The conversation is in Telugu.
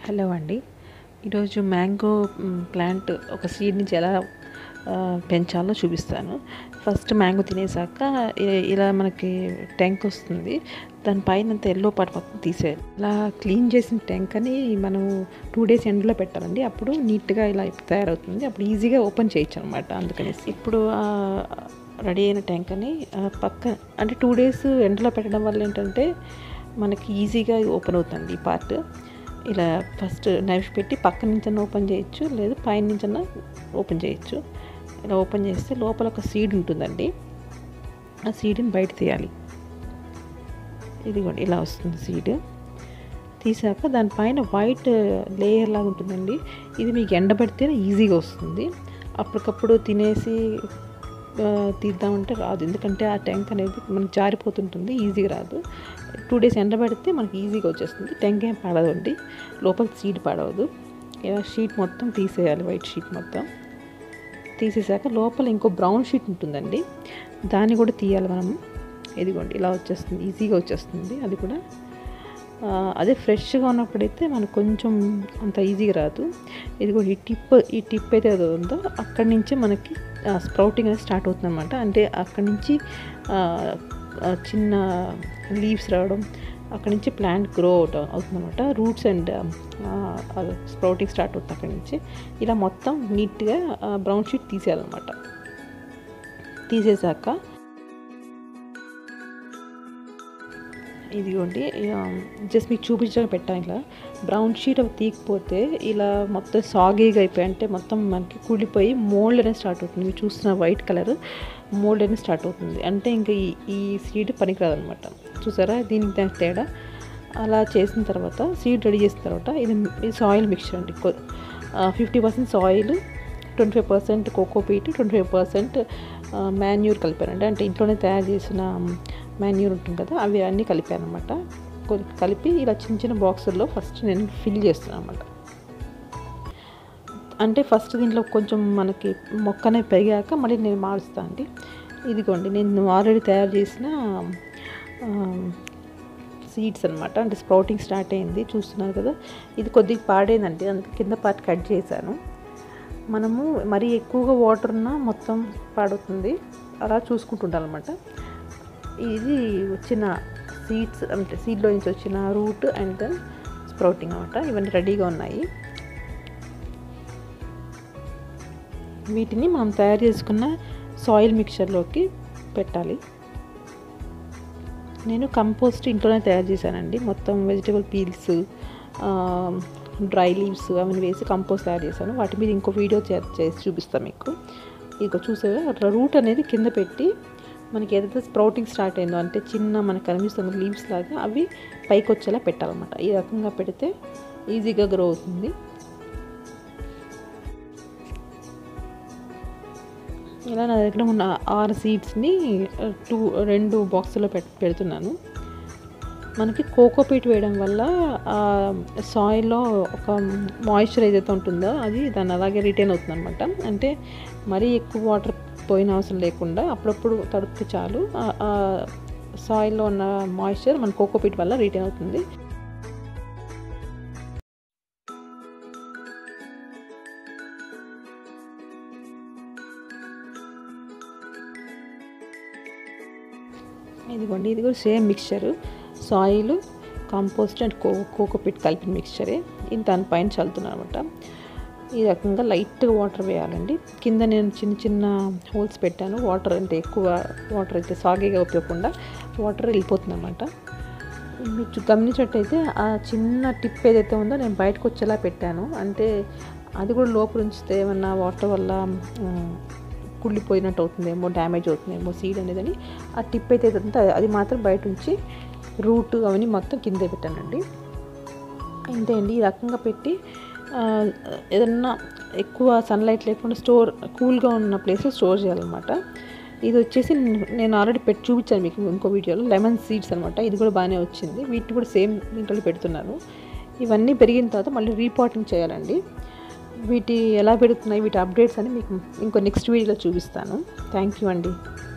హలో అండి ఈరోజు మ్యాంగో మ్, ప్లాంట్ ఒక సీడ్ నుంచి ఎలా ఆ, పెంచాలో చూపిస్తాను ఫస్ట్ మ్యాంగో తినేసాక ఇ- ఇలా మనకి ట్యాంక్ వస్తుంది దానిపైన అంత ఎల్లో పార్ట్ మొత్తం తీసేయాలి ఇలా క్లీన్ చేసిన ట్యాంక్ అని మనం టూ డేస్ ఎండలో పెట్టాలండి అప్పుడు నీట్గా ఇలా తయారవుతుంది అప్పుడు ఈజీగా ఓపెన్ చేయొచ్చు అనమాట అందుకనేసి ఇప్పుడు రెడీ అయిన ట్యాంక్ అని ఆ, పక్క అంటే టూ డేస్ ఎండలో పెట్టడం వల్ల ఏంటంటే మనకి ఈజీగా ఓపెన్ అవుతుంది ఈ పార్ట్ ఇలా ఫస్ట్ నైఫ్ పెట్టి పక్క నుంచన్నా ఓపెన్ చేయొచ్చు లేదు పైన నుంచన్నా ఓపెన్ చేయొచ్చు ఇలా ఓపెన్ చేస్తే లోపల ఒక సీడ్ ఉంటుందండి ఆ సీడ్ని బయట తీయాలి ఇదిగోండి ఇలా వస్తుంది సీడ్ తీసాక దానిపైన వైట్ లేయర్ లాగా ఉంటుందండి ఇది మీకు ఎండబెడితే ఈజీగా వస్తుంది అప్పటికప్పుడు తినేసి ఆ, తీద్దామంటే రాదు ఎందుకంటే ఆ ట్యాంక్ అనేది మనకి జారిపోతుంటుంది ఈజీగా రాదు టూ డేస్ ఎండబెడితే మనకి ఈజీగా వచ్చేస్తుంది ట్యాంక్ ఏం పడదండి లోపల సీడ్ పడవదు ఇలా షీట్ మొత్తం తీసేయాలి వైట్ షీట్ మొత్తం తీసేసాక లోపల ఇంకో బ్రౌన్ షీట్ ఉంటుందండి దాన్ని కూడా తీయాలి మనం ఇదిగోండి ఇలా వచ్చేస్తుంది ఈజీగా వచ్చేస్తుంది అది కూడా ఆ, అదే ఫ్రెష్గా ఉన్నప్పుడైతే మనకు కొంచెం అంత ఈజీగా రాదు ఇది కూడా ఈ టిప్ ఈ టిప్ అయితే ఏదో ఉందో అక్కడి నుంచి మనకి స్ప్రౌటింగ్ అనేది స్టార్ట్ అవుతుంది అనమాట అంటే అక్కడి నుంచి ఆ, ఆ, చిన్న లీవ్స్ రావడం అక్కడి నుంచి ప్లాంట్ గ్రో అవుతుంది అవుతుందన్నమాట రూట్స్ అండ్ స్ప్రౌటింగ్ స్టార్ట్ అవుతుంది అక్కడి నుంచి ఇలా మొత్తం నీట్గా బ్రౌన్ షీట్ తీసేయాలన్నమాట తీసేసాక ఇదిగోండి జస్ట్ మీకు చూపించడానికి పెట్టాను ఇలా బ్రౌన్ షీట్ అవి తీయకపోతే ఇలా మొత్తం సాగీగా అయిపోయి అంటే మొత్తం మనకి కూలిపోయి మోల్డ్ అనేది స్టార్ట్ అవుతుంది మీరు చూస్తున్న వైట్ కలర్ మోల్డ్ అనేది స్టార్ట్ అవుతుంది అంటే ఇంకా ఈ ఈ సీడ్ పనికిరాదనమాట చూసారా దీనికి దానికి తేడా అలా చేసిన తర్వాత సీడ్ రెడీ చేసిన తర్వాత ఇది ఇది సాయిల్ మిక్చర్ అండి fifty percent soil twenty five percent cocopeat twenty five percent manure కలిపానండి అంటే ఇంట్లోనే తయారు చేసిన మాన్యూర్ ఉంటుంది కదా అవి అన్నీ కలిపాను అనమాట కలిపి ఇలా చిన్న చిన్న బాక్సుల్లో ఫస్ట్ నేను ఫిల్ చేస్తున్నాను అనమాట అంటే ఫస్ట్ దీంట్లో కొంచెం మనకి మొక్కనే పెరిగాక మళ్ళీ నేను మారుస్తాను అండి ఇదిగోండి నేను ఆల్రెడీ తయారు చేసిన సీడ్స్ అనమాట అంటే స్ప్రౌటింగ్ స్టార్ట్ అయింది చూస్తున్నారు కదా ఇది కొద్దిగా పాడైందండి అందుకే కింద పార్ట్ కట్ చేశాను మనము మరీ ఎక్కువగా వాటర్ ఉన్నా మొత్తం పాడవుతుంది అలా చూసుకుంటుండాలన్నమాట ఇది వచ్చిన సీడ్స్ అంటే సీడ్లో నుంచి వచ్చిన రూట్ అండ్ దెన్ స్ప్రౌటింగ్ అనమాట ఇవన్నీ రెడీగా ఉన్నాయి వీటిని మనం తయారు చేసుకున్న సాయిల్ మిక్చర్లోకి పెట్టాలి నేను కంపోస్ట్ ఇంట్లోనే తయారు చేశానండి మొత్తం వెజిటేబుల్ పీల్స్ డ్రై లీవ్స్ అవన్నీ వేసి కంపోస్ట్ తయారు చేశాను వాటి మీద ఇంకో వీడియో చేసి చూపిస్తాను మీకు ఇక చూసారా అట్లా రూట్ అనేది కింద పెట్టి మనకి ఏదైతే స్ప్రౌటింగ్ స్టార్ట్ అయిందో అంటే చిన్న మనకు కనిపిస్తుంది లీవ్స్ లాగా అవి పైకి వచ్చేలా పెట్టాలన్నమాట ఈ రకంగా పెడితే ఈజీగా గ్రో అవుతుంది ఇలా నా దగ్గర ఉన్న ఆరు సీడ్స్ని టూ రెండు బాక్సులో పెట్ పెడుతున్నాను మనకి కోకోపీట్ వేయడం వల్ల సాయిల్లో ఒక మాయిశ్చర్ ఏదైతే ఉంటుందో అది దాన్ని అలాగే రిటైన్ అవుతుంది అనమాట అంటే మరీ ఎక్కువ వాటర్ పోయిన అవసరం లేకుండా అప్పుడప్పుడు తడిపితే చాలు సాయిల్లో ఉన్న మాయిశ్చర్ మన కోకోపీట్ వల్ల రిటైన్ అవుతుంది ఇదిగోండి ఇది కూడా same mixture soil compost and co cocopeat కలిపిన మిక్చరే ఇది దానిపైన చల్లుతున్నాను అనమాట ఈ రకంగా లైట్గా వాటర్ వేయాలండి కింద నేను చిన్న చిన్న హోల్స్ పెట్టాను వాటర్ అంటే ఎక్కువ వాటర్ అయితే సాగేగా ఉపయోగకుండా వాటర్ వెళ్ళిపోతుంది అనమాట మీరు గమనించినట్టయితే ఆ చిన్న టిప్ ఏదైతే ఉందో నేను బయటకు వచ్చేలా పెట్టాను అంటే అది కూడా లోపల ఉంచితే ఏమన్నా వాటర్ వల్ల కుళ్ళిపోయినట్టు అవుతుందేమో డ్యామేజ్ అవుతుందేమో సీడ్ అనేదని ఆ టిప్ అయితే ఉందో అది మాత్రం బయట ఉంచి రూట్ అవన్నీ మొత్తం కింద పెట్టానండి అంతే అండి ఈ రకంగా పెట్టి ఏదన్నా ఎక్కువ సన్లైట్ లేకుండా స్టోర్ కూల్గా ఉన్న ప్లేస్లో స్టోర్ చేయాలన్నమాట ఇది వచ్చేసి నేను ఆల్రెడీ పెట్టి చూపించాను మీకు ఇంకో వీడియోలో లెమన్ సీడ్స్ అనమాట ఇది కూడా బాగానే వచ్చింది వీటిని కూడా సేమ్ దీంట్లో పెడుతున్నాను ఇవన్నీ పెరిగిన తర్వాత మళ్ళీ రీపాటింగ్ చేయాలండి వీటి ఎలా పెడుతున్నాయి వీటి అప్డేట్స్ అని మీకు ఇంకో నెక్స్ట్ వీడియోలో చూపిస్తాను థ్యాంక్ యూ అండి